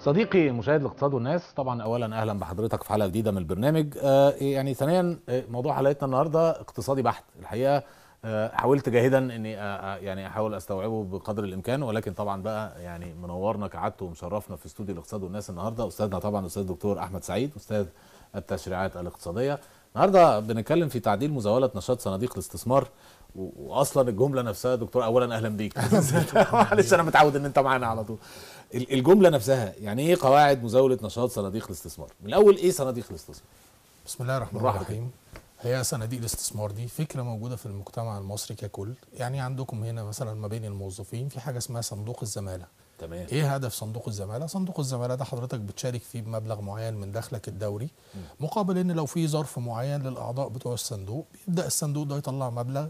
صديقي مشاهد الاقتصاد والناس طبعا اولا اهلا بحضرتك في حلقه جديده من البرنامج آه يعني ثانيا آه، موضوع حلقتنا النهارده اقتصادي بحت الحقيقه آه حاولت جاهدا اني آه آه، يعني احاول استوعبه بقدر الامكان ولكن طبعا بقى يعني منورنا كعادته ومشرفنا في استوديو الاقتصاد والناس النهارده استاذنا طبعا الاستاذ الدكتور احمد سعيد استاذ التشريعات الاقتصاديه النهارده بنتكلم في تعديل مزاوله نشاط صناديق الاستثمار و- واصلا الجمله نفسها يا دكتور اولا اهلا بيك معلش انا متعود ان انت معانا على طول ال- الجمله نفسها يعني ايه قواعد مزاوله نشاط صناديق الاستثمار من الاول ايه صناديق الاستثمار بسم الله الرحمن بالراحة الرحيم هي صناديق الاستثمار دي فكره موجوده في المجتمع المصري ككل يعني عندكم هنا مثلا ما بين الموظفين في حاجه اسمها صندوق الزماله تمام ايه هدف صندوق الزماله صندوق الزماله ده حضرتك بتشارك فيه بمبلغ معين من دخلك الدوري مقابل ان لو في ظرف معين للاعضاء بتوع الصندوق بيبدا الصندوق ده يطلع مبلغ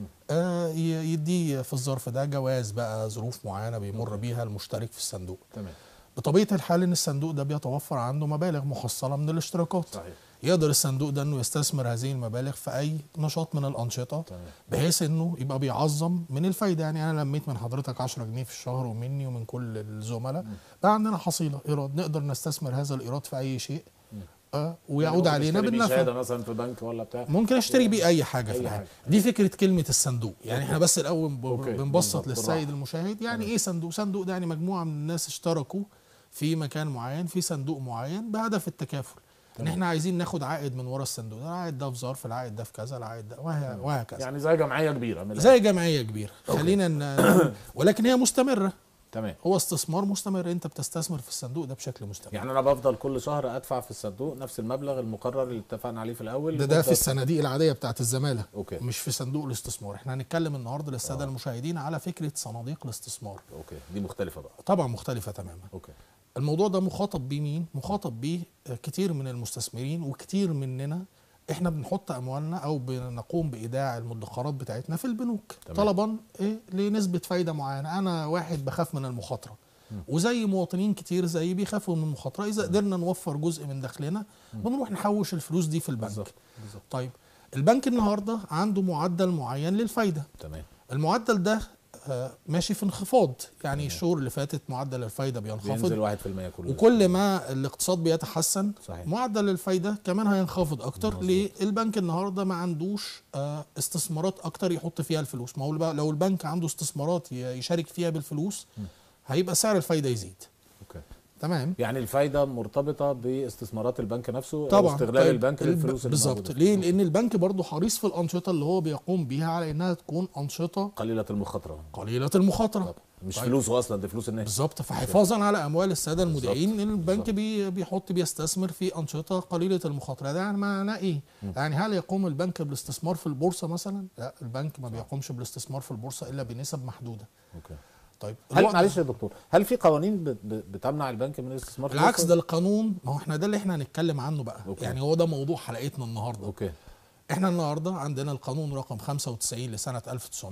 آه ي- يديه في الظرف ده جواز بقى ظروف معينه بيمر بيها المشترك في الصندوق تمام بطبيعه الحال ان الصندوق ده بيتوفر عنده مبالغ محصله من الاشتراكات صحيح يقدر الصندوق ده انه يستثمر هذه المبالغ في اي نشاط من الانشطه تمام بحيث انه يبقى بيعظم من الفايده يعني انا لميت من حضرتك 10 جنيه في الشهر ومني ومن كل الزملاء بقى عندنا حصيله ايراد نقدر نستثمر هذا الايراد في اي شيء آه ويعود يعني علينا ممكن تشتري بيه شهاده بالنفع مثلا في بنك ولا بتاع ممكن اشتري بيه اي حاجه أي في الحياه حاجة. دي فكره كلمه الصندوق يعني احنا بس الاول ب- أوكي. بنبسط بالظبط. للسيد بالراحة. المشاهد يعني ايه صندوق صندوق ده يعني مجموعه من الناس اشتركوا في مكان معين في صندوق معين بهدف التكافل ان احنا عايزين ناخد عائد من ورا الصندوق ده العائد ده في ظرف العائد ده في كذا العائد ده وه- وهكذا يعني زي جمعيه كبيره من زي جمعيه كبيره خلينا ن... ولكن هي مستمره تمام هو استثمار مستمر انت بتستثمر في الصندوق ده بشكل مستمر يعني انا بفضل كل شهر ادفع في الصندوق نفس المبلغ المقرر اللي اتفقنا عليه في الاول ده ده في مدة- الصناديق العاديه بتاعت الزماله اوكي مش في صندوق الاستثمار احنا هنتكلم النهارده للساده المشاهدين على فكره صناديق الاستثمار اوكي دي مختلفه بقى طبعا مختلفه تماما اوكي الموضوع ده مخاطب بيه مين مخاطب بيه آه، كتير من المستثمرين وكتير مننا احنا بنحط اموالنا او بنقوم بايداع المدخرات بتاعتنا في البنوك تمام. طلبا إيه لنسبه فايده معينه انا واحد بخاف من المخاطره وزي مواطنين كتير زي بيخافوا من المخاطره اذا قدرنا نوفر جزء من دخلنا بنروح نحوش الفلوس دي في البنك بالظبط بالظبط طيب البنك النهارده عنده معدل معين للفايده تمام المعدل ده آه، ماشي في انخفاض يعني الشهور اللي فاتت معدل الفايده بينخفض بينزل 1% كل وكل ما الاقتصاد بيتحسن صحيح. معدل الفايده كمان هينخفض اكتر مظبوط. ليه البنك النهارده ما عندوش آه، استثمارات اكتر يحط فيها الفلوس ما هو الب- لو البنك عنده استثمارات ي- يشارك فيها بالفلوس هيبقى سعر الفايده يزيد اوكي تمام يعني الفايده مرتبطه باستثمارات البنك نفسه أو طبعا استغلال طيب البنك الب- للفلوس اللي بالظبط موجودة. ليه لان البنك برضه حريص في الانشطه اللي هو بيقوم بيها على انها تكون انشطه قليله المخاطره قليله المخاطره طبعا مش طيب. فلوسه اصلا دي فلوس الناس بالظبط فحفاظا على اموال الساده المودعين بالظبط. ان البنك بالظبط. بي بيحط بيستثمر في انشطه قليله المخاطره ده يعني معناه ايه؟ يعني هل يقوم البنك بالاستثمار في البورصه مثلا؟ لا البنك ما بيقومش بالاستثمار في البورصه الا بنسب محدوده. اوكي طيب هل الوضع- معلش يا دكتور هل في قوانين بت- بت- بتمنع البنك من الاستثمار في بالعكس البورصة؟ ده القانون ما هو احنا ده اللي احنا هنتكلم عنه بقى أوكي. يعني هو ده موضوع حلقتنا النهارده اوكي احنا النهارده عندنا القانون رقم 95 لسنه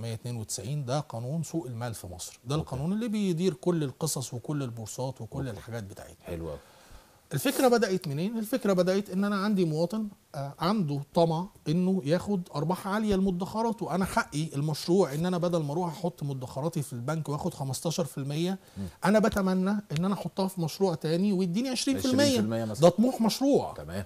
1992 ده قانون سوق المال في مصر ده القانون اللي بيدير كل القصص وكل البورصات وكل الحاجات بتاعتنا حلو قوي الفكره بدات منين الفكره بدات ان انا عندي مواطن آه، عنده طمع انه ياخد ارباح عاليه لمدخراته وانا حقي المشروع ان انا بدل ما اروح احط مدخراتي في البنك واخد 15% انا بتمنى ان انا احطها في مشروع تاني ويديني 20%, 20% مثلا. ده طموح مشروع تمام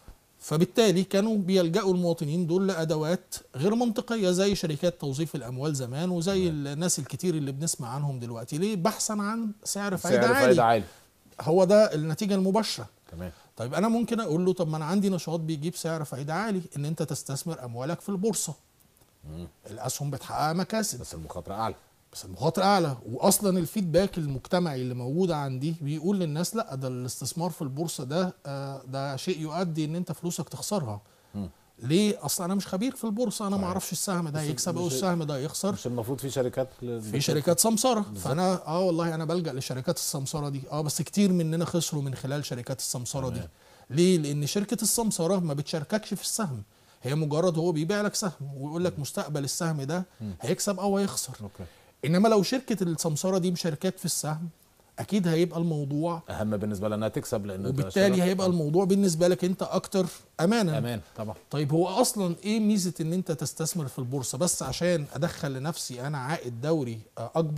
فبالتالي كانوا بيلجأوا المواطنين دول لأدوات غير منطقية زي شركات توظيف الأموال زمان وزي الناس الكتير اللي بنسمع عنهم دلوقتي ليه بحثا عن سعر فايدة سعر عالي فايده عالي هو ده النتيجة المباشرة تمام طيب انا ممكن اقول له طب ما انا عندي نشاط بيجيب سعر فايده عالي ان انت تستثمر اموالك في البورصه مم. الاسهم بتحقق مكاسب بس المخاطره اعلى بس المخاطره اعلى واصلا الفيدباك المجتمعي اللي موجود عندي بيقول للناس لا ده الاستثمار في البورصه ده آه، ده شيء يؤدي ان انت فلوسك تخسرها مم. ليه اصلا انا مش خبير في البورصه انا ما صحيح. اعرفش السهم ده بس هيكسب او مش- السهم ده يخسر مش المفروض في شركات ل- في شركات سمسره فانا اه والله انا بلجا لشركات السمسره دي اه بس كتير مننا خسروا من خلال شركات السمسره دي تمام. ليه لان شركه السمسره ما بتشارككش في السهم هي مجرد هو بيبيع لك سهم ويقول لك مستقبل السهم ده هيكسب او هيخسر اوكي انما لو شركه السمسره دي مشاركاك في السهم اكيد هيبقى الموضوع اهم بالنسبه لها انها تكسب لان ده وبالتالي شرف. هيبقى الموضوع بالنسبه لك انت اكتر امانا امان طبعا طيب هو اصلا ايه ميزه ان انت تستثمر في البورصه بس عشان ادخل لنفسي انا عائد دوري آه، اكبر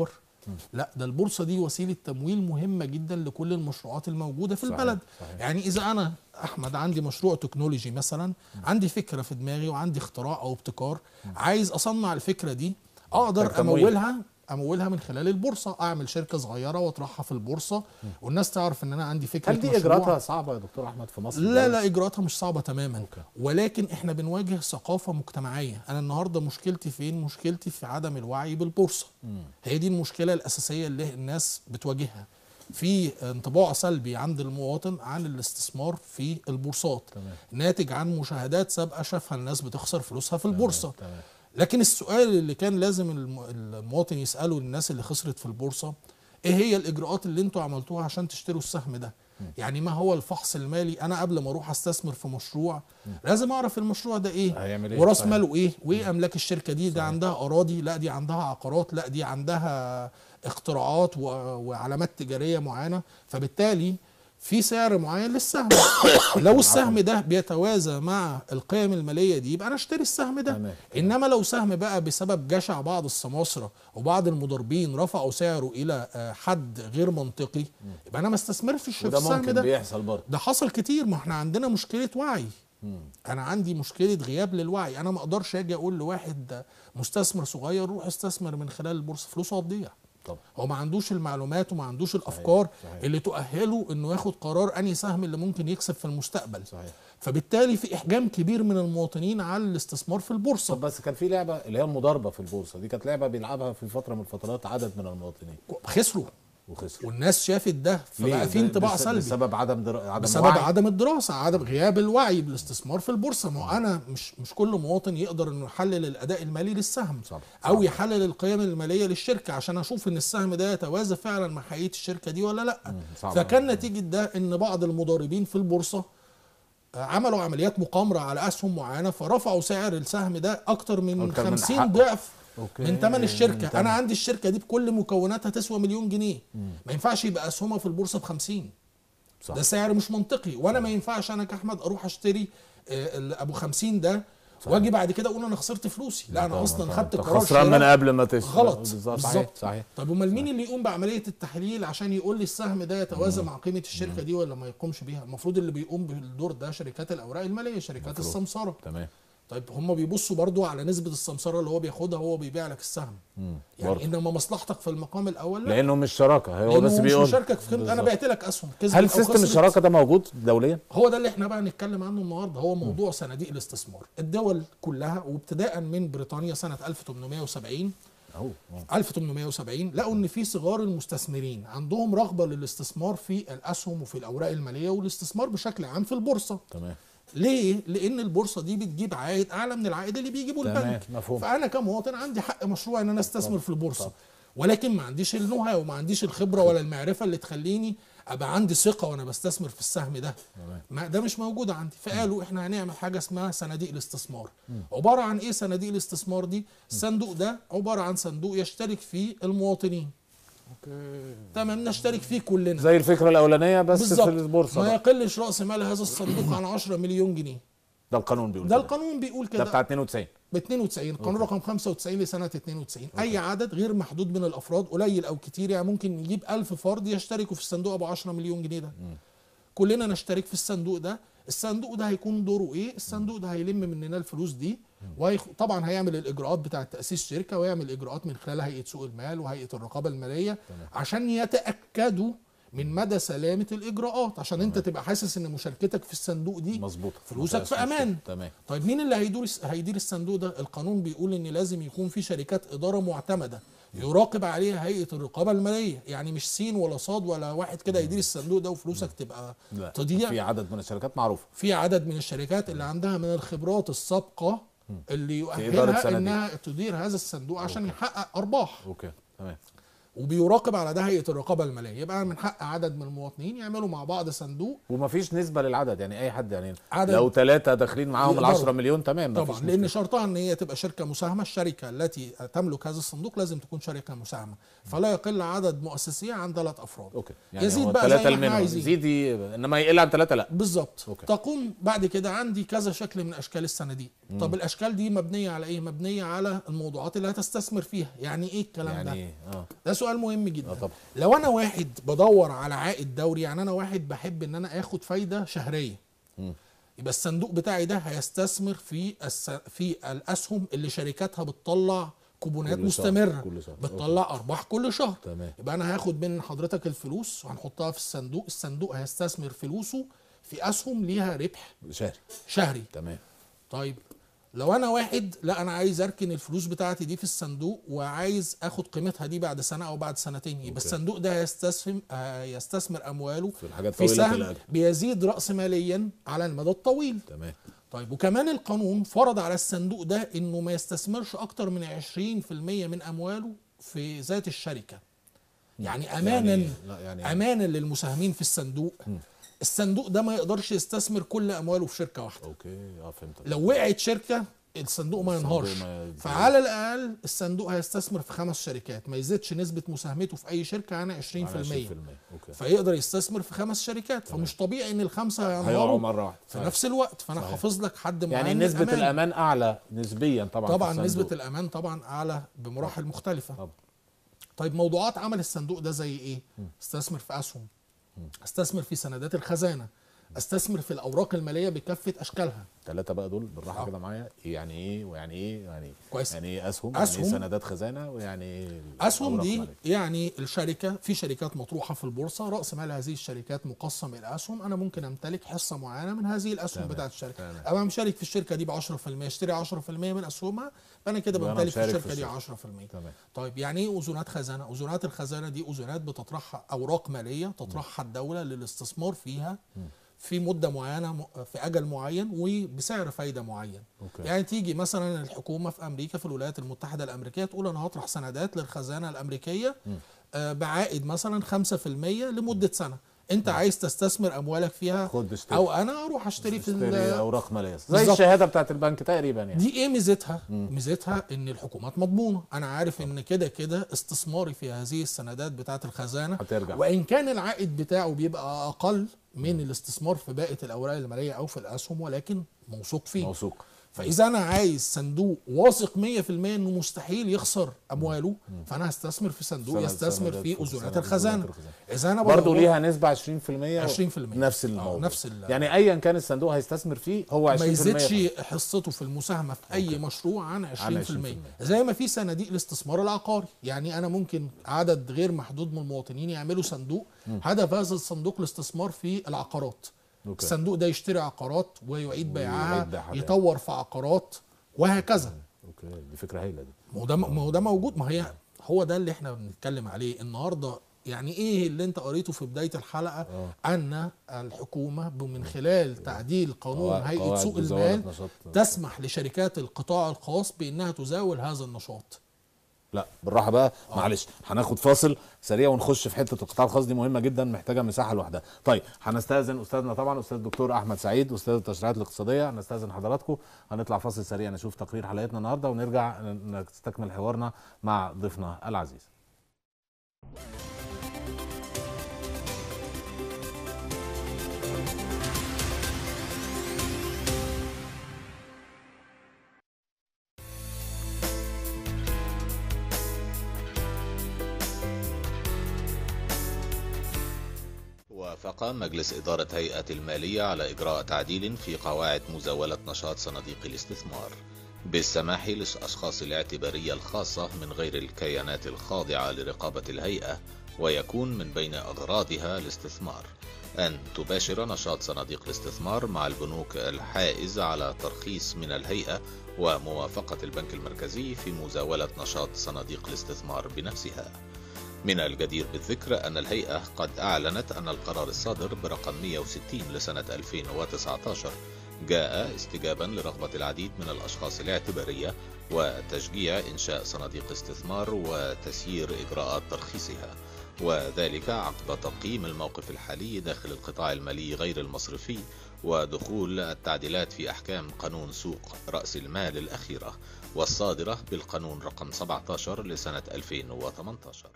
لا ده البورصه دي وسيله تمويل مهمه جدا لكل المشروعات الموجوده في صحيح، البلد صحيح. يعني اذا انا احمد عندي مشروع تكنولوجي مثلا عندي فكره في دماغي وعندي اختراع او ابتكار عايز اصنع الفكره دي اقدر محتاج تمويل. امولها امولها من خلال البورصه اعمل شركه صغيره واطرحها في البورصه والناس تعرف ان انا عندي فكره هل دي مشروع. اجراءاتها صعبه يا دكتور احمد في مصر لا لا اجراءاتها مش صعبه تماما أوكي. ولكن احنا بنواجه ثقافه مجتمعيه انا النهارده مشكلتي فين مشكلتي في عدم الوعي بالبورصه هي دي المشكله الاساسيه اللي الناس بتواجهها في انطباع سلبي عند المواطن عن الاستثمار في البورصات تمام. ناتج عن مشاهدات سابقه شافها الناس بتخسر فلوسها في البورصه تمام. لكن السؤال اللي كان لازم الم- المواطن يساله للناس اللي خسرت في البورصه ايه هي الاجراءات اللي انتوا عملتوها عشان تشتروا السهم ده يعني ما هو الفحص المالي انا قبل ما اروح استثمر في مشروع لازم اعرف المشروع ده ايه هيعمل إيه؟ وراس صحيح. ماله ايه وايه املاك الشركه دي ده عندها اراضي لا دي عندها عقارات لا دي عندها اختراعات و- وعلامات تجاريه معينه فبالتالي في سعر معين للسهم لو السهم ده بيتوازى مع القيم الماليه دي يبقى انا اشتري السهم ده تمام. انما لو سهم بقى بسبب جشع بعض السماسره وبعض المضاربين رفعوا سعره الى آه، حد غير منطقي يبقى انا ما استثمرش في وده السهم ممكن ده بيحصل برضه ده حصل كتير ما احنا عندنا مشكله وعي انا عندي مشكله غياب للوعي انا ما اقدرش اجي اقول لواحد مستثمر صغير روح استثمر من خلال البورصه فلوسه هتضيع طب هو ما عندوش المعلومات وما عندوش الافكار صحيح. اللي تؤهله انه ياخد قرار انهي سهم اللي ممكن يكسب في المستقبل صحيح فبالتالي في احجام كبير من المواطنين على الاستثمار في البورصه طب بس كان في لعبه اللي هي المضاربه في البورصه دي كانت لعبه بيلعبها في فتره من الفترات عدد من المواطنين خسروا وخسروا والناس شافت ده ليه؟ فبقى في ب- انطباع بس- سلبي بسبب عدم در... عدم بسبب وعي. عدم الدراسه عدم غياب الوعي بالاستثمار في البورصه ما هو انا مش مش كل مواطن يقدر انه يحلل الاداء المالي للسهم صعب. او صعب. يحلل القيم الماليه للشركه عشان اشوف ان السهم ده يتوازى فعلا مع حقيقه الشركه دي ولا لا صعب. فكان نتيجه ده ان بعض المضاربين في البورصه آه، عملوا عمليات مقامره على اسهم معينه فرفعوا سعر السهم ده اكتر من أكتر من 50 حقه. ضعف أوكي. من ثمن الشركه من تمن. انا عندي الشركه دي بكل مكوناتها تسوى مليون جنيه ما ينفعش يبقى اسهمها في البورصه ب 50 صح. ده سعر مش منطقي وانا ما ينفعش انا كاحمد اروح اشتري آه، ال- ابو 50 ده واجي بعد كده اقول انا خسرت فلوسي لا انا طبعاً، اصلا طبعاً. خدت أنت قرار خسران من شراء قبل ما تشتري غلط بالظبط صحيح بالظبط صحيح طب امال مين اللي يقوم بعمليه التحليل عشان يقول لي السهم ده يتوازى مع قيمه الشركه دي ولا ما يقومش بيها المفروض اللي بيقوم بالدور ده شركات الاوراق الماليه شركات مفروض. السمسره تمام طيب هم بيبصوا برضو على نسبه السمسره اللي هو بياخدها وهو بيبيع لك السهم مم. يعني برضه. انما مصلحتك في المقام الاول لا لانه مش شراكه هو لأنه بس مش بيقول مشاركك في خدمة. انا بالظبط. بعت لك اسهم كسبت هل أو سيستم خسرت. الشراكه ده موجود دوليا؟ هو ده اللي احنا بقى نتكلم عنه النهارده هو موضوع صناديق الاستثمار الدول كلها وابتداء من بريطانيا سنه 1870 اهو 1870 لقوا ان في صغار المستثمرين عندهم رغبه للاستثمار في الاسهم وفي الاوراق الماليه والاستثمار بشكل عام في البورصه تمام ليه لان البورصه دي بتجيب عائد اعلى من العائد اللي بيجيبه تمام، البنك مفهوم. فانا كمواطن عندي حق مشروع ان انا استثمر في البورصه ولكن ما عنديش النهى وما عنديش الخبره ولا المعرفه اللي تخليني ابقى عندي ثقه وانا بستثمر في السهم ده تمام. ما ده مش موجود عندي فقالوا احنا هنعمل حاجه اسمها صناديق الاستثمار عباره عن ايه صناديق الاستثمار دي الصندوق ده عباره عن صندوق يشترك فيه المواطنين تمام نشترك فيه كلنا زي الفكره الاولانيه بس بالظبط في البورصه ما بقى. يقلش راس مال هذا الصندوق عن 10 مليون جنيه ده القانون بيقول ده كده. القانون بيقول ده كده بتاع 92 ب 92 قانون رقم 95 لسنه 92 اي عدد غير محدود من الافراد قليل او كتير يعني ممكن يجيب 1000 فرد يشتركوا في الصندوق ابو 10 مليون جنيه ده كلنا نشترك في الصندوق ده الصندوق ده هيكون دوره ايه الصندوق ده هيلم مننا الفلوس دي وطبعا هيعمل الاجراءات بتاعه تاسيس شركه ويعمل اجراءات من خلال هيئه سوق المال وهيئه الرقابه الماليه عشان يتاكدوا من مدى سلامه الاجراءات عشان انت تبقى حاسس ان مشاركتك في الصندوق دي مظبوط فلوسك في امان تمام طيب مين اللي هيدور هيدير الصندوق ده؟ القانون بيقول ان لازم يكون في شركات اداره معتمده يراقب عليها هيئه الرقابه الماليه، يعني مش سين ولا صاد ولا واحد كده يدير الصندوق ده وفلوسك تبقى لا تضيع في عدد من الشركات معروفه في عدد من الشركات اللي عندها من الخبرات السابقه اللي إدارة يؤهلها صناديق. انها تدير هذا الصندوق عشان يحقق ارباح اوكي تمام وبيراقب على ده هيئه الرقابه الماليه يبقى من حق عدد من المواطنين يعملوا مع بعض صندوق ومفيش نسبه للعدد يعني اي حد يعني عدد- لو ثلاثه داخلين معاهم ال يقدروا. 10 مليون تمام مفيش طبعا مشكلة. لان شرطها ان هي تبقى شركه مساهمه الشركه التي تملك هذا الصندوق لازم تكون شركه مساهمه فلا يقل عدد مؤسسيه عن ثلاث افراد اوكي يعني يزيد هو بقى زي ثلاثه ما احنا المنهم عايزين. يزيد ي- انما يقل عن ثلاثه لا بالظبط أوكي. تقوم بعد كده عندي كذا شكل من اشكال الصناديق طب الاشكال دي مبنيه على ايه مبنيه على الموضوعات اللي هتستثمر فيها يعني ايه الكلام يعني ده ايه اه ده سؤال سؤال مهم جدا اه طبعا لو انا واحد بدور على عائد دوري يعني انا واحد بحب ان انا اخد فايده شهريه مم. يبقى الصندوق بتاعي ده هيستثمر في الس... في الاسهم اللي شركاتها بتطلع كوبونات كل شهر، مستمره كل شهر. بتطلع ارباح كل شهر تمام يبقى انا هاخد من حضرتك الفلوس وهنحطها في الصندوق الصندوق هيستثمر فلوسه في اسهم ليها ربح شهري شهري تمام طيب لو انا واحد لا انا عايز اركن الفلوس بتاعتي دي في الصندوق وعايز اخد قيمتها دي بعد سنه او بعد سنتين يبقى أوكي. الصندوق ده هيستثمر آه، يستثمر امواله في الحاجات في طويله سهم الاجل بيزيد راس ماليا على المدى الطويل تمام طيب وكمان القانون فرض على الصندوق ده انه ما يستثمرش اكتر من 20% من امواله في ذات الشركه يعني امانا يعني لا يعني امانا للمساهمين في الصندوق مم. الصندوق ده ما يقدرش يستثمر كل امواله في شركه واحده اوكي اه فهمت لو وقعت شركه الصندوق ما الصندوق ينهارش ما- فعلى الاقل الصندوق هيستثمر في خمس شركات ما يزيدش نسبه مساهمته في اي شركه عن 20% على 20% اوكي فيقدر يستثمر في خمس شركات فمش طبيعي ان الخمسه هيقعوا هينهاروا مره واحده في صحيح. نفس الوقت فانا صحيح. حافظ لك حد معين يعني نسبه للأمان. الامان اعلى نسبيا طبعا في طبعا الصندوق. نسبه الامان طبعا اعلى بمراحل مختلفه طبعا. طيب موضوعات عمل الصندوق ده زي ايه استثمر في اسهم استثمر في سندات الخزانه استثمر في الاوراق الماليه بكافه اشكالها ثلاثة بقى دول بالراحة آه. كده معايا يعني ايه ويعني ايه يعني كويس. يعني ايه اسهم أسهم. يعني ايه سندات خزانة ويعني ايه اسهم أوراق دي مالية؟ يعني الشركه في شركات مطروحه في البورصه راس مال هذه الشركات مقسم الى اسهم انا ممكن امتلك حصه معينه من هذه الاسهم تمام. بتاعت الشركه تمام. ابقى مشارك في الشركه دي ب 10% اشتري 10% من اسهمها فانا كده يبقى أنا بمتلك في مشارك في الشركه دي الشركة. 10% تمام طيب يعني ايه اذونات خزانه؟ اذونات الخزانه دي اذونات بتطرحها اوراق ماليه تطرحها الدوله للاستثمار فيها في مده معينه م- في اجل معين وبسعر فايده معين. اوكي يعني تيجي مثلا الحكومه في امريكا في الولايات المتحده الامريكيه تقول انا هطرح سندات للخزانه الامريكيه مم. آه، بعائد مثلا 5% لمده سنه. انت عايز تستثمر اموالك فيها خد اشتري او انا اروح اشتري في اشتري ال- اوراق مالية زي بالظبط. الشهادة بتاعت البنك تقريبا يعني دي ايه ميزتها؟ ميزتها ان الحكومات مضمونه، انا عارف ان كده كده استثماري في هذه السندات بتاعه الخزانه هترجع وان كان العائد بتاعه بيبقى اقل من الاستثمار في باقي الاوراق الماليه او في الاسهم ولكن موثوق فيه. موثوق فاذا انا عايز صندوق واثق 100% انه مستحيل يخسر امواله فانا هستثمر في صندوق سند- يستثمر سندات في في اذونات سندات الخزانه. الخزانة. اذا انا برضه بدور- ليها نسبة 20% 20% نفس آه، الموضوع نفس ال- يعني ايا كان الصندوق هيستثمر فيه هو 20% ما يزيدش فقط. حصته في المساهمه في اي أوكي. مشروع عن 20%, عن 20%. زي ما في صناديق الاستثمار العقاري يعني انا ممكن عدد غير محدود من المواطنين يعملوا صندوق هدف هذا الصندوق الاستثمار في العقارات اوكي الصندوق ده يشتري عقارات ويعيد بيعها ويعيد بيعها. يطور في عقارات وهكذا اوكي دي فكرة هايلة دي ما هو ده ما هو ده موجود ما هي هو ده اللي احنا بنتكلم عليه النهارده يعني ايه اللي انت قريته في بدايه الحلقه اه ان الحكومه من خلال تعديل قانون قواعد- هيئه قواعد سوق مزاولة المال نشاط. تسمح لشركات القطاع الخاص بانها تزاول هذا النشاط لا بالراحه بقى معلش هناخد فاصل سريع ونخش في حته القطاع الخاص دي مهمه جدا محتاجه مساحه لوحدها طيب هنستاذن استاذنا طبعا استاذ الدكتور احمد سعيد استاذ التشريعات الاقتصاديه هنستاذن حضراتكم هنطلع فاصل سريع نشوف تقرير حلقتنا النهارده ونرجع نستكمل حوارنا مع ضيفنا العزيز وافق مجلس إدارة هيئة المالية على إجراء تعديل في قواعد مزاولة نشاط صناديق الاستثمار بالسماح للأشخاص الاعتبارية الخاصة من غير الكيانات الخاضعة لرقابة الهيئة ويكون من بين أغراضها الاستثمار أن تباشر نشاط صناديق الاستثمار مع البنوك الحائز على ترخيص من الهيئة وموافقة البنك المركزي في مزاولة نشاط صناديق الاستثمار بنفسها من الجدير بالذكر أن الهيئة قد أعلنت أن القرار الصادر برقم 160 لسنة 2019 جاء استجابا لرغبة العديد من الأشخاص الاعتبارية وتشجيع إنشاء صناديق استثمار وتسيير إجراءات ترخيصها وذلك عقب تقييم الموقف الحالي داخل القطاع المالي غير المصرفي ودخول التعديلات في أحكام قانون سوق رأس المال الأخيرة والصادرة بالقانون رقم 17 لسنة 2018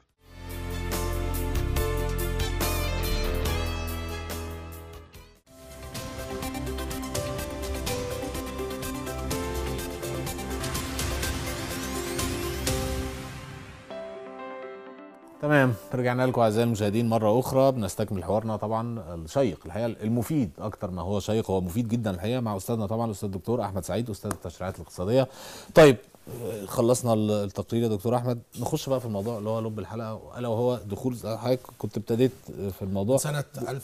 تمام رجعنا لكم اعزائي المشاهدين مره اخرى بنستكمل حوارنا طبعا الشيق الحقيقه المفيد اكتر ما هو شيق هو مفيد جدا الحقيقه مع استاذنا طبعا الاستاذ الدكتور احمد سعيد استاذ التشريعات الاقتصاديه طيب آه، خلصنا ال- التقرير يا دكتور احمد نخش بقى في الموضوع اللي هو لب الحلقه الا وهو دخول حضرتك كنت ابتديت في الموضوع سنة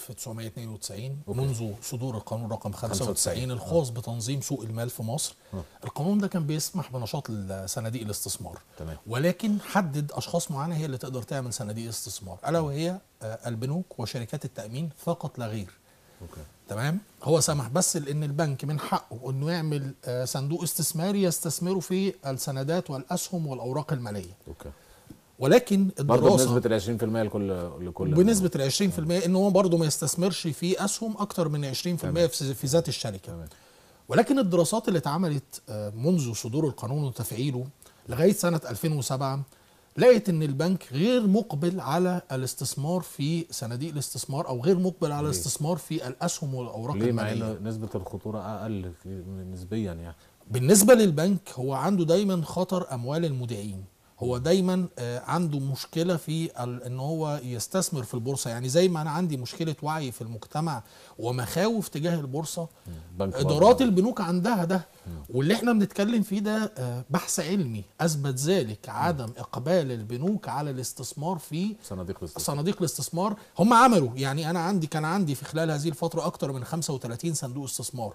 1992 منذ صدور القانون رقم 95 الخاص بتنظيم سوق المال في مصر القانون ده كان بيسمح بنشاط صناديق الاستثمار تمام. ولكن حدد أشخاص معينة هي اللي تقدر تعمل صناديق استثمار ألا وهي آه، البنوك وشركات التأمين فقط لا غير اوكي تمام هو سمح بس لان البنك من حقه انه يعمل آه، صندوق استثماري يستثمره في السندات والاسهم والاوراق الماليه اوكي ولكن برضه الدراسه بنسبه ال 20% لكل لكل بنسبه ال 20% ان هو برضه ما يستثمرش في اسهم اكتر من 20% في في ذات الشركه تمام. ولكن الدراسات اللي اتعملت آه، منذ صدور القانون وتفعيله لغايه سنه 2007 لقيت ان البنك غير مقبل على الاستثمار في صناديق الاستثمار او غير مقبل على ليه؟ الاستثمار في الاسهم والاوراق ليه مع الماليه ان نسبه الخطوره اقل نسبيا يعني بالنسبه للبنك هو عنده دايما خطر اموال المودعين هو دايما آه، عنده مشكله في ال- ان هو يستثمر في البورصه يعني زي ما انا عندي مشكله وعي في المجتمع ومخاوف تجاه البورصه بنك ادارات برضه. البنوك عندها ده واللي احنا بنتكلم فيه ده آه، بحث علمي اثبت ذلك عدم اقبال البنوك على الاستثمار في صناديق الاستثمار صناديق الاستثمار هم عملوا يعني انا عندي كان عندي في خلال هذه الفتره اكتر من 35 صندوق استثمار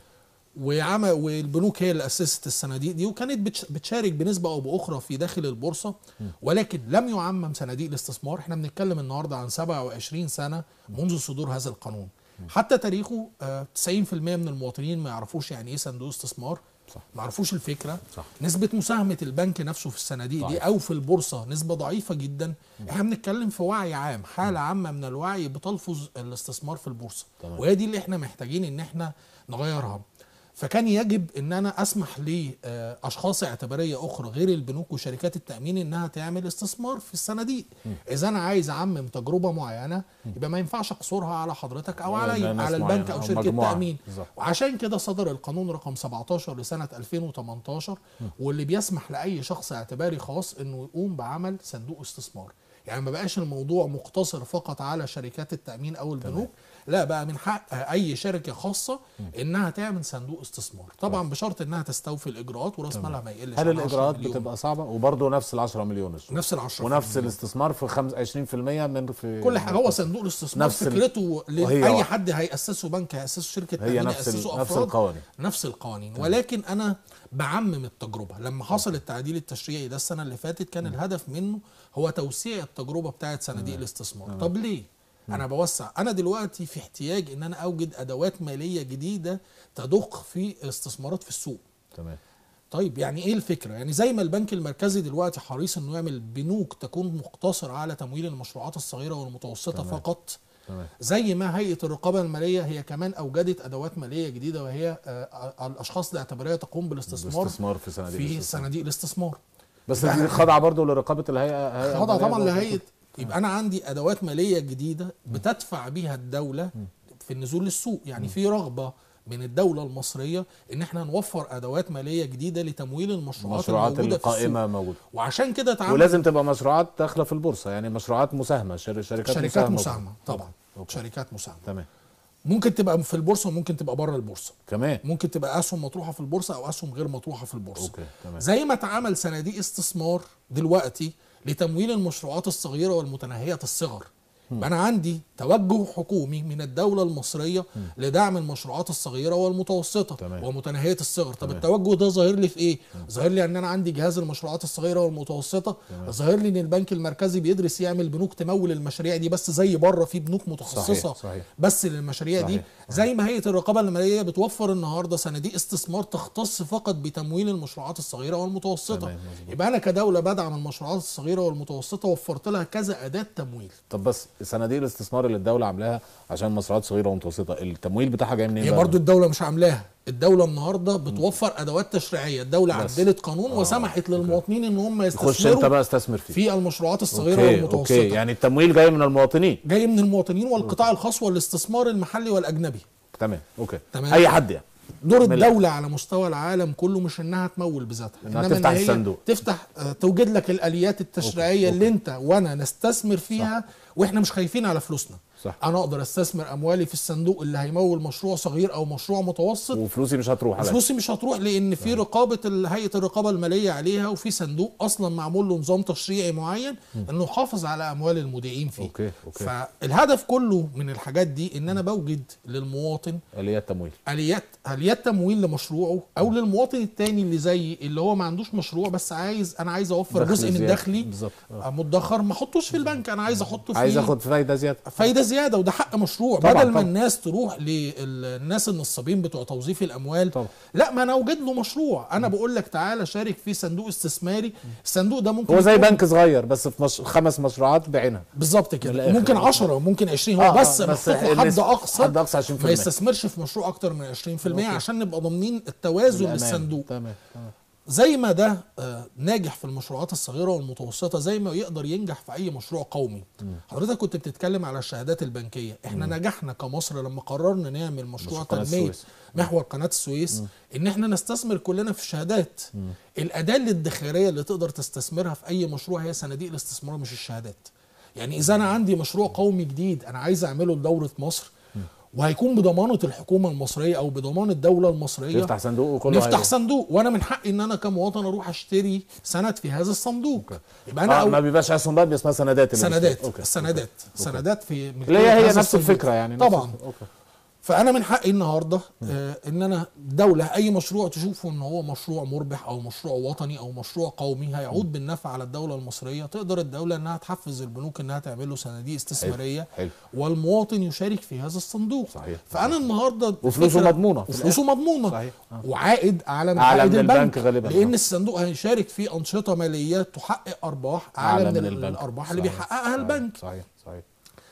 وعمل والبنوك هي اللي اسست الصناديق دي وكانت بتش- بتشارك بنسبه او باخرى في داخل البورصه ولكن لم يعمم صناديق الاستثمار احنا بنتكلم النهارده عن 27 سنه منذ صدور هذا القانون حتى تاريخه آه، 90% من المواطنين ما يعرفوش يعني ايه صندوق استثمار صح. ما يعرفوش الفكره صح. نسبه مساهمه البنك نفسه في الصناديق دي ضعيف. او في البورصه نسبه ضعيفه جدا احنا بنتكلم في وعي عام حاله عامه من الوعي بتلفظ الاستثمار في البورصه تمام. وهي دي اللي احنا محتاجين ان احنا نغيرها فكان يجب ان انا اسمح لاشخاص اعتباريه اخرى غير البنوك وشركات التامين انها تعمل استثمار في الصناديق اذا انا عايز اعمم تجربه معينه يبقى ما ينفعش اقصرها على حضرتك او ولا علي ناس على البنك معينة او أو شركه مجموعة. تامين بالظبط. وعشان كده صدر القانون رقم 17 لسنه 2018 واللي بيسمح لاي شخص اعتباري خاص انه يقوم بعمل صندوق استثمار يعني ما بقاش الموضوع مقتصر فقط على شركات التامين او البنوك لا بقى من حق اي شركه خاصه انها تعمل صندوق استثمار طبعا بشرط انها تستوفي الاجراءات وراس مالها ما يقلش هل عن 10 الاجراءات مليون. بتبقى صعبه وبرضه نفس ال 10 مليون الشهر نفس ال 10 ونفس الاستثمار في خمس 20% من في كل حاجه هو صندوق الاستثمار نفس ال- فكرته وهي لاي واحدة. حد هياسسه بنك هياسسه شركه هي تامين نفس ال- هياسسه نفس أفراد. القوانين. نفس القوانين ولكن انا بعمم التجربه لما حصل التعديل التشريعي ده السنه اللي فاتت كان الهدف منه هو توسيع التجربه بتاعه صناديق الاستثمار طب ليه انا بوسع انا دلوقتي في احتياج ان انا اوجد ادوات ماليه جديده تضخ في استثمارات في السوق تمام طيب يعني ايه الفكره يعني زي ما البنك المركزي دلوقتي حريص انه يعمل بنوك تكون مقتصره على تمويل المشروعات الصغيره والمتوسطه تمام. فقط تمام زي ما هيئه الرقابه الماليه هي كمان اوجدت ادوات ماليه جديده وهي آه، الاشخاص الاعتباريه تقوم بالاستثمار باستثمار في صناديق في الاستثمار. صناديق الاستثمار بس دي خاضعه برضه لرقابه الهيئه هيئة خاضعه المالية طبعا برضه. لهيئه يبقى انا عندي ادوات ماليه جديده بتدفع بيها الدوله في النزول للسوق يعني في رغبه من الدوله المصريه ان احنا نوفر ادوات ماليه جديده لتمويل المشروعات المشروعات الموجوده في السوق القائمه موجوده وعشان كده اتعمل ولازم تبقى مشروعات داخله في البورصه يعني مشروعات مساهمه شر- شركات, شركات مساهمه مساهمه طبعا أوكي. شركات مساهمه تمام ممكن تبقى في البورصه وممكن تبقى بره البورصه كمان ممكن تبقى اسهم مطروحه في البورصه او اسهم غير مطروحه في البورصه اوكي تمام زي ما اتعمل صناديق استثمار دلوقتي لتمويل المشروعات الصغيره والمتناهيه الصغر يبقى انا عندي توجه حكومي من الدوله المصريه لدعم المشروعات الصغيره والمتوسطه تمام. ومتناهيه الصغر طب تمام. التوجه ده ظاهر لي في ايه ظاهر لي ان انا عندي جهاز المشروعات الصغيره والمتوسطه ظاهر لي ان البنك المركزي بيدرس يعمل بنوك تمول المشاريع دي بس زي بره في بنوك متخصصه صحيح، صحيح. بس للمشاريع دي صحيح، زي ما هيئه الرقابه الماليه بتوفر النهارده صناديق استثمار تختص فقط بتمويل المشروعات الصغيره والمتوسطه تمام، مظبوط. يبقى انا كدوله بدعم المشروعات الصغيره والمتوسطه وفرت لها كذا اداه تمويل طب بس صناديق الاستثمار اللي الدوله عاملاها عشان مشروعات صغيره ومتوسطه التمويل بتاعها جاي منين هي بقى؟ برضو الدوله مش عاملاها الدوله النهارده بتوفر ادوات تشريعيه الدوله بس. عدلت قانون وسمحت للمواطنين ان هم خش انت يستثمروا بقى استثمر فيه في المشروعات الصغيره اوكي والمتوسطه اوكي يعني التمويل جاي من المواطنين جاي من المواطنين والقطاع الخاص والاستثمار المحلي والاجنبي تمام اوكي تمام. اي حد يعني دور ملك. الدولة على مستوى العالم كله مش انها تمول بذاتها إنها إنما تفتح إن هي الصندوق. تفتح آه، توجد لك الاليات التشريعية أوكي. اللي انت وانا نستثمر فيها واحنا مش خايفين على فلوسنا صح. انا اقدر استثمر اموالي في الصندوق اللي هيمول مشروع صغير او مشروع متوسط وفلوسي مش هتروح عليا فلوسي مش هتروح لان في رقابه ال- هيئه الرقابه الماليه عليها وفي صندوق اصلا معمول له نظام تشريعي معين انه يحافظ على اموال المودعين فيه أوكي، أوكي. فالهدف كله من الحاجات دي ان انا بوجد للمواطن اليات تمويل اليات اليات تمويل لمشروعه او للمواطن التاني اللي زيي اللي هو ما عندوش مشروع بس عايز انا عايز اوفر دخل جزء من زيادة. دخلي بالظبط آه. مدخر ما احطوش في البنك انا عايز احطه في عايز اخد فايده زياده فايده زياده وده حق مشروع طبعاً، بدل ما طبعاً. الناس تروح للناس النصابين بتوع توظيف الاموال طبعاً. لا ما انا اوجد له مشروع انا بقول لك تعالى شارك في صندوق استثماري الصندوق ده ممكن هو زي يكون- بنك صغير بس في مش... خمس مشروعات بعينها بالظبط من كده الآخر. ممكن 10 ممكن 20 هو آه، آه، بس بس محطوط له حد النسبة- اقصى حد أقصى 20%. ما يستثمرش في مشروع اكتر من 20% عشان نبقى ضامنين التوازن بالأمان. للصندوق تمام تمام. زي ما ده آه، ناجح في المشروعات الصغيره والمتوسطه زي ما يقدر ينجح في اي مشروع قومي حضرتك كنت بتتكلم على الشهادات البنكيه احنا نجحنا كمصر لما قررنا نعمل مشروع مشروع قناة تنميه السويس. محور قناه السويس ان احنا نستثمر كلنا في الشهادات الاداه الادخاريه اللي تقدر تستثمرها في اي مشروع هي صناديق الاستثمار مش الشهادات يعني اذا انا عندي مشروع قومي جديد انا عايز اعمله لدوله مصر وهيكون بضمانه الحكومه المصريه او بضمان الدوله المصريه تفتح صندوق وكله نفتح هي- صندوق وانا من حقي ان انا كمواطن اروح اشتري سند في هذا الصندوق يبقى انا آه أو ما بيبقاش اسهم بقى اسمها سندات اللي سندات بتشتري. أوكي. السندات سندات في اللي هي هي هذا نفس الصندوق. الفكره يعني نفس طبعا الفكرة. أوكي. فانا من حقي النهارده آه ان انا دوله اي مشروع تشوفه ان هو مشروع مربح او مشروع وطني او مشروع قومي هيعود بالنفع على الدوله المصريه تقدر الدوله انها تحفز البنوك انها تعمل له صناديق استثماريه حلو. والمواطن يشارك في هذا الصندوق صحيح. فانا النهارده وفلوسه الفكرة- مضمونة في وفلوسه مضمونه صحيح. آه. وعائد اعلى من أعلى عائد من البنك, البنك غالباً. لان آه. الصندوق هيشارك في انشطه ماليه تحقق ارباح اعلى, من, الارباح اللي صحيح. بيحققها صحيح. البنك صحيح صحيح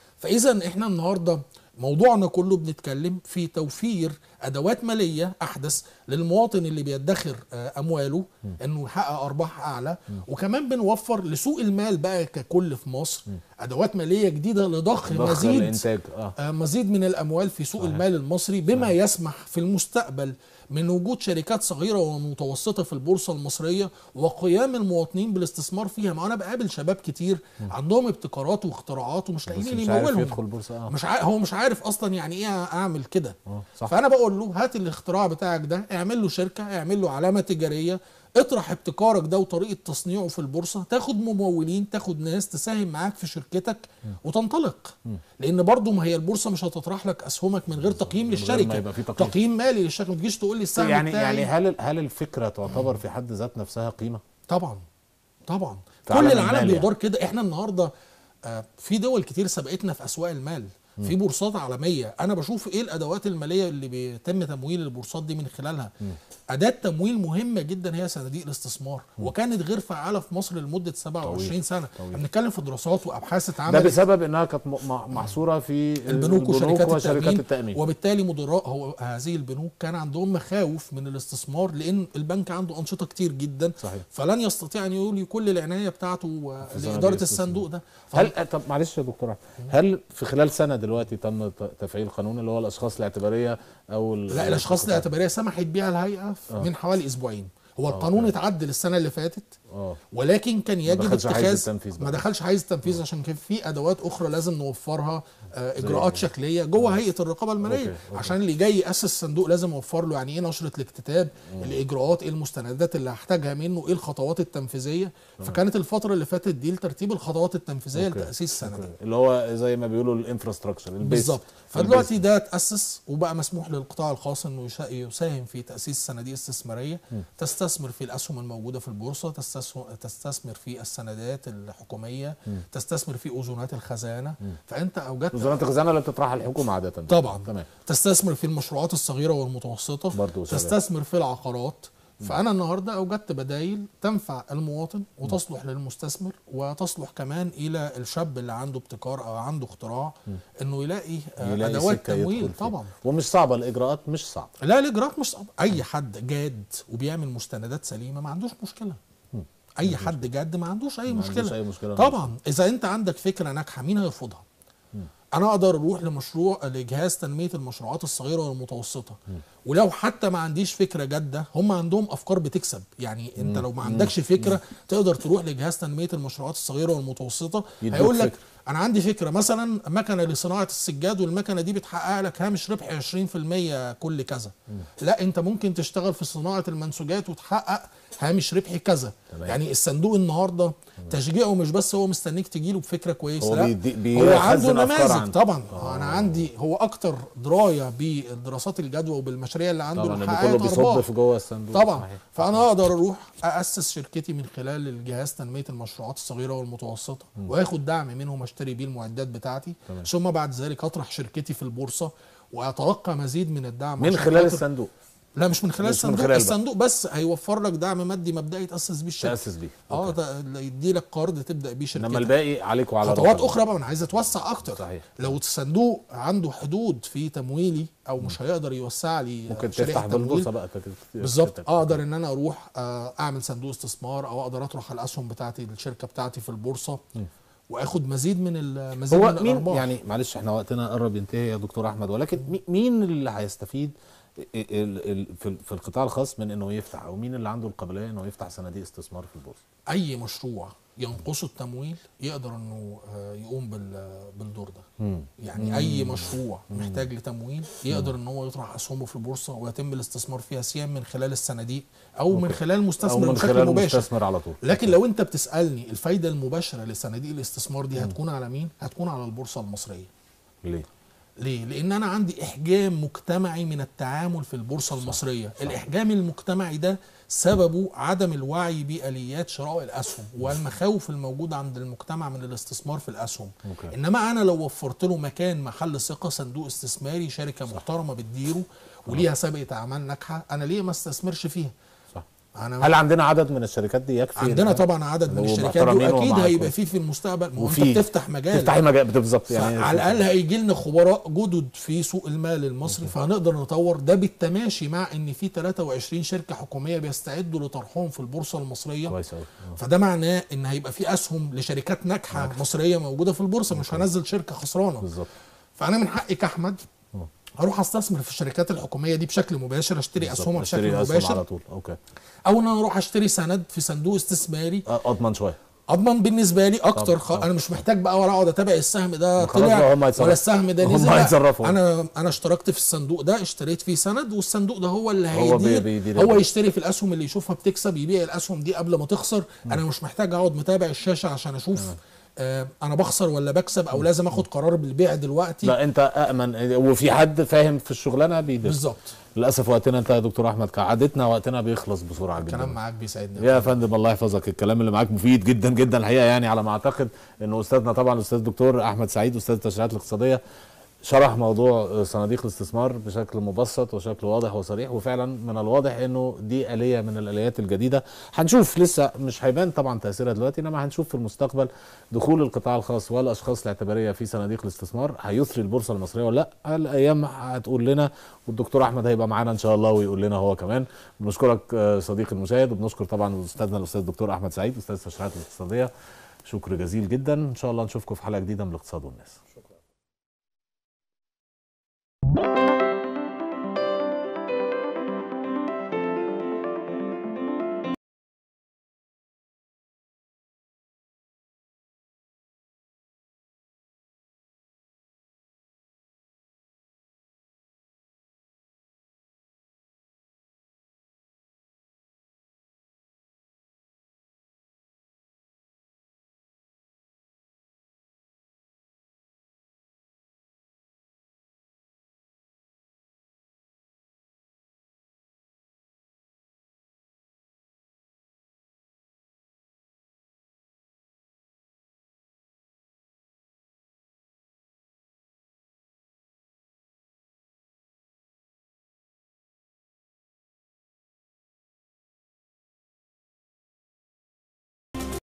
فاذا احنا النهارده موضوعنا كله بنتكلم في توفير ادوات ماليه احدث للمواطن اللي بيدخر آه، امواله انه يحقق ارباح اعلى وكمان بنوفر لسوق المال بقى ككل في مصر ادوات ماليه جديده لضخ ضخ مزيد الانتاج اه آه، مزيد من الاموال في سوق المال المصري بما يسمح في المستقبل من وجود شركات صغيره ومتوسطه في البورصه المصريه وقيام المواطنين بالاستثمار فيها ما انا بقابل شباب كتير عندهم ابتكارات واختراعات ومش بس لاقيين مش عارف يمولهم يدخل بورصه اه مش عارف هو مش عارف اصلا يعني ايه اعمل كده آه، صح. فانا بقول له هات الاختراع بتاعك ده اعمل له شركه اعمل له علامه تجاريه اطرح ابتكارك ده وطريقه تصنيعه في البورصه تاخد ممولين تاخد ناس تساهم معاك في شركتك وتنطلق لان برضو ما هي البورصه مش هتطرح لك اسهمك من غير تقييم غير ما للشركه يبقى في تقييم. تقييم مالي للشركه ما تجيش تقول لي السهم يعني بتاعي يعني هل هل الفكره تعتبر في حد ذات نفسها قيمه؟ طبعا طبعا في كل عالم العالم المال بيدار كده احنا النهارده آه، في دول كتير سبقتنا في اسواق المال في بورصات عالميه انا بشوف ايه الادوات الماليه اللي بيتم تمويل البورصات دي من خلالها اداه تمويل مهمه جدا هي صناديق الاستثمار وكانت غير فعاله في مصر لمده 27 طويل. سنه طويل. احنا بنتكلم في دراسات وابحاث ده اتعملت بسبب انها كانت م- م- محصوره في البنوك وشركات, وشركات التأمين, التامين وبالتالي مدراء هو هذه البنوك كان عندهم مخاوف من الاستثمار لان البنك عنده انشطه كتير جدا صحيح. فلن يستطيع ان يولي كل العنايه بتاعته آه، في صناديق لاداره الاستثمار. الصندوق ده هل طب معلش يا دكتور أحمد، هل في خلال سنه دلوقتي تم ت- تفعيل قانون اللي هو الاشخاص الاعتباريه او ال- لا الاشخاص الاعتباريه سمحت بيها الهيئه في- من حوالي اسبوعين هو القانون اتعدل السنه اللي فاتت اه ولكن كان يجب دخلش حيز اتخاذ التنفيذ بقى. ما دخلش حيز التنفيذ عشان كان في ادوات اخرى لازم نوفرها آه، اجراءات شكليه جوه هيئه الرقابه الماليه أوكي، أوكي. عشان اللي جاي ياسس صندوق لازم اوفر له يعني ايه نشره الاكتتاب الاجراءات ايه المستندات اللي هحتاجها منه ايه الخطوات التنفيذيه فكانت الفتره اللي فاتت دي لترتيب الخطوات التنفيذيه أوكي. لتاسيس السنه دي أوكي. اللي هو زي ما بيقولوا الانفراستراكشر بالظبط فدلوقتي ده اتاسس وبقى مسموح للقطاع الخاص انه يشا- يساهم في تاسيس صناديق استثماريه تستثمر في الاسهم الموجوده في البورصه تستث- تستثمر في السندات الحكوميه تستثمر في اذونات الخزانه فانت اوجدت وزاره الخزانه اللي بتطرحها الحكومه عاده طبعا تمام تستثمر في المشروعات الصغيره والمتوسطه برضو شغال. تستثمر في العقارات فانا النهارده اوجدت بدايل تنفع المواطن وتصلح للمستثمر وتصلح كمان الى الشاب اللي عنده ابتكار او عنده اختراع انه يلاقي, آه، يلاقي ادوات سكة يدخل تمويل فيها. طبعا ومش صعبه الاجراءات مش صعبه لا الاجراءات مش صعبه اي حد جاد وبيعمل مستندات سليمه ما عندوش مشكله اي حد جاد ما عندوش اي ما مشكله عندوش أي مشكلة. طبعا اذا انت عندك فكره ناجحه مين هيرفضها انا اقدر اروح لمشروع لجهاز تنميه المشروعات الصغيره والمتوسطه ولو حتى ما عنديش فكره جاده هم عندهم افكار بتكسب يعني انت لو ما عندكش فكره تقدر تروح لجهاز تنميه المشروعات الصغيره والمتوسطه يدوك هيقول لك فكرة. انا عندي فكره مثلا مكنه لصناعه السجاد والمكنه دي بتحقق لك هامش ربح 20% كل كذا لا انت ممكن تشتغل في صناعه المنسوجات وتحقق هامش ربح كذا تمام. يعني الصندوق النهارده تشجيعه مش بس هو مستنيك تجيله بفكره كويسه هو لا بيدي- بي- هو عنده بيخزن أفكار نماذج عنده. طبعا آه. انا عندي هو اكتر درايه بالدراسات الجدوى وبالمشاريع اللي عنده طبعا اللي محققة كله بيصب أرباح. في جوه الصندوق طبعا صحيح. فانا اقدر اروح اسس شركتي من خلال الجهاز تنميه المشروعات الصغيره والمتوسطه واخد دعم منهم اشتري بيه المعدات بتاعتي تمام. ثم بعد ذلك اطرح شركتي في البورصه واتوقع مزيد من الدعم من عشان خلال خاطر- الصندوق لا مش من خلال مش من الصندوق خلال بقى. الصندوق بس هيوفر لك دعم مادي مبدئي تاسس بيه الشركه تاسس بيه اه أوكي. ده يدي لك قرض تبدا بيه شركتك انما الباقي عليك وعلى خطوات ربنا. اخرى بقى انا عايز اتوسع اكتر صحيح. لو الصندوق عنده حدود في تمويلي او مش هيقدر يوسع لي ممكن شريحة تفتح تمويل، بالبورصه بقى تك- بالظبط تك- اقدر ان انا اروح آه، اعمل صندوق استثمار او اقدر اطرح الاسهم بتاعتي الشركه بتاعتي في البورصه واخد مزيد من ال- مزيد هو من مين الارباح يعني معلش احنا وقتنا قرب ينتهي يا دكتور احمد ولكن مي- مين اللي هيستفيد ال- ال- في في القطاع الخاص من انه يفتح او مين اللي عنده القابليه انه يفتح صناديق استثمار في البورصه اي مشروع ينقصه التمويل يقدر انه آه، يقوم بال- بالدور ده يعني اي مشروع محتاج لتمويل يقدر ان هو يطرح اسهمه في البورصه ويتم الاستثمار فيها سواء من خلال الصناديق او من خلال او مستثمر من بشكل خلال مباشر مستثمر على طول لكن لو انت بتسالني الفايده المباشره لصناديق الاستثمار دي هتكون على مين هتكون على البورصه المصريه ليه ليه؟ لأن أنا عندي إحجام مجتمعي من التعامل في البورصة المصرية، الإحجام المجتمعي ده سببه عدم الوعي بآليات شراء الأسهم والمخاوف الموجودة عند المجتمع من الاستثمار في الأسهم. أوكي. إنما أنا لو وفرت له مكان محل ثقة صندوق استثماري شركة محترمة بتديره وليها سابقة أعمال ناجحة، أنا ليه ما استثمرش فيها؟ صح أنا هل عندنا عدد من الشركات دي يكفي عندنا إن- طبعا عدد من لو الشركات دي محترمين واكيد ومعاكم. هيبقى فيه في المستقبل ما هو انت وفي- بتفتح مجال تفتحي مجال بالظبط يعني يعني على الاقل هيجي لنا خبراء جدد في سوق المال المصري فهنقدر نطور ده بالتماشي مع ان في 23 شركه حكوميه بيستعدوا لطرحهم في البورصه المصريه كويس قوي فده معناه ان هيبقى في اسهم لشركات ناجحه مصريه موجوده في البورصه مش هنزل شركه خسرانه بالظبط فانا من حقي كاحمد هروح استثمر في الشركات الحكوميه دي بشكل مباشر اشتري اسهمها بشكل اشتري أسهم على مباشر طول اوكي او ان انا اروح اشتري سند في صندوق استثماري أ- اضمن شويه اضمن بالنسبه لي اكتر طب- خ... طب. انا مش محتاج بقى ولا اقعد اتابع السهم ده خلاص بقى طلع هم هيتصرفوا. ولا السهم ده هم نزل لا، هيتصرفوا. انا انا اشتركت في الصندوق ده اشتريت فيه سند والصندوق ده هو اللي هو بي- هيدير بيدير هو البورصة. يشتري في الاسهم اللي يشوفها بتكسب يبيع الاسهم دي قبل ما تخسر انا مش محتاج اقعد متابع الشاشه عشان اشوف آه انا بخسر ولا بكسب او لازم اخد قرار بالبيع دلوقتي لا انت امن وفي حد فاهم في الشغلانه بيدرس بالظبط للاسف وقتنا انت يا دكتور احمد كعادتنا وقتنا بيخلص بسرعه جدا الكلام معاك بيسعدني يا فندم الله يحفظك الكلام اللي معاك مفيد جدا جدا الحقيقه يعني على ما اعتقد انه استاذنا طبعا الاستاذ الدكتور احمد سعيد استاذ التشريعات الاقتصاديه شرح موضوع صناديق الاستثمار بشكل مبسط وشكل واضح وصريح وفعلا من الواضح انه دي آلية من الآليات الجديدة هنشوف لسه مش هيبان طبعا تأثيرها دلوقتي انما هنشوف في المستقبل دخول القطاع الخاص والاشخاص الاعتبارية في صناديق الاستثمار هيثري البورصة المصرية ولا لا الايام هتقول لنا والدكتور احمد هيبقى معانا ان شاء الله ويقول لنا هو كمان بنشكرك آه، صديقي المشاهد وبنشكر طبعا استاذنا الاستاذ الدكتور احمد سعيد استاذ التشريعات الاقتصادية شكر جزيل جدا ان شاء الله نشوفكم في حلقة جديدة من الاقتصاد والناس